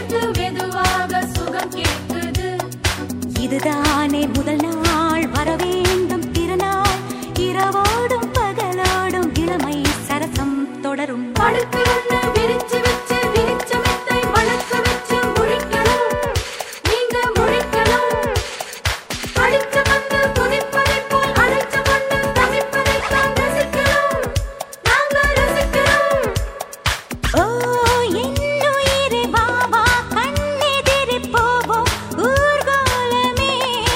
சேர்த்து மெதுவாக சுகம் கேட்குது இதுதானே முதல் நாள் வர வேண்டும் திருநாள் இரவோடும் பகலோடும் இளமை சரசம் தொடரும் படுத்து ஒண்ணு விரிச்சு வச்சு விரிச்ச மெத்தை மணக்க வச்சு முழிக்கணும் நீங்க முழிக்கணும் அடிச்ச வந்து குதிப்பதைப் போல் அழைச்ச கொண்டு தவிப்பதைத்தான் ரசிக்கணும் நாங்க ரசிக்கணும் ஓ என்னுயிரே வா வா கண்ணெதிரே போவோம் ஊர்கோலமே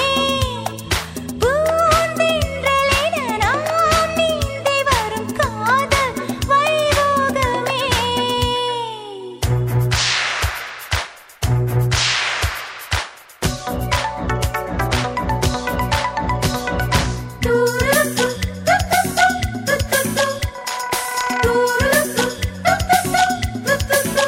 பூந்தென்றலென நாம் நீந்தி வரும் காதல் வைபோகமே டூருக்கு துத்துத்து துத்துத்து டூருக்கு துத்துத்து துத்துத்து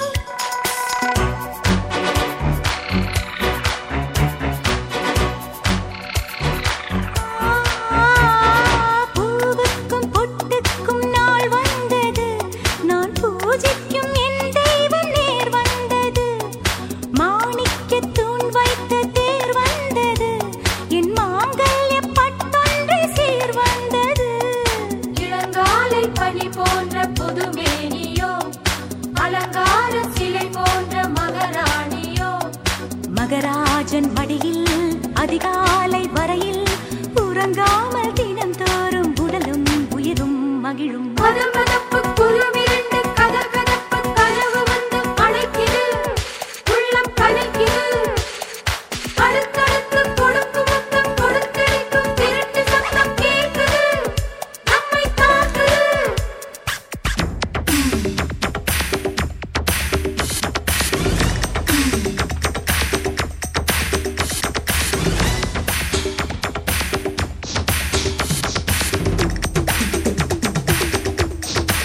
பூவுக்கும் பொட்டுக்கும் நாள் வந்தது நான் பூஜிக்கும் என் தெய்வம் நேர் வந்தது மாணிக்க தூண் வைத்த தேர் வந்தது என் மாங்கல்ய பட்டொன்று சீர் வந்தது இளங்காலை பனி போன்ற புதுமேனியோ அலங்கார சிலை போன்ற மகராணியோ மகராஜன் மடியில் அதிகாலை வரையில் உறங்காமல் தினந்தோறும் உடலும் உயிரும் மகிழும் மதமதப்பு குருவிரண்டு கதகதப்பு கனவு வந்து அணைக்குது உள்ளம் கலைக்குது அடுத்தடுத்து கொடுக்கு முத்தம் கொடுத்தடிக்கும் திருட்டு சத்தம் கேட்குது நம்மை தாக்குது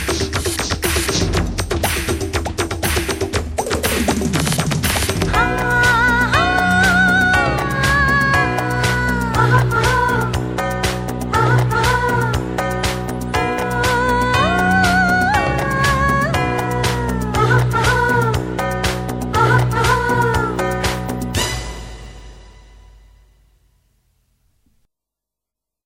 ஆ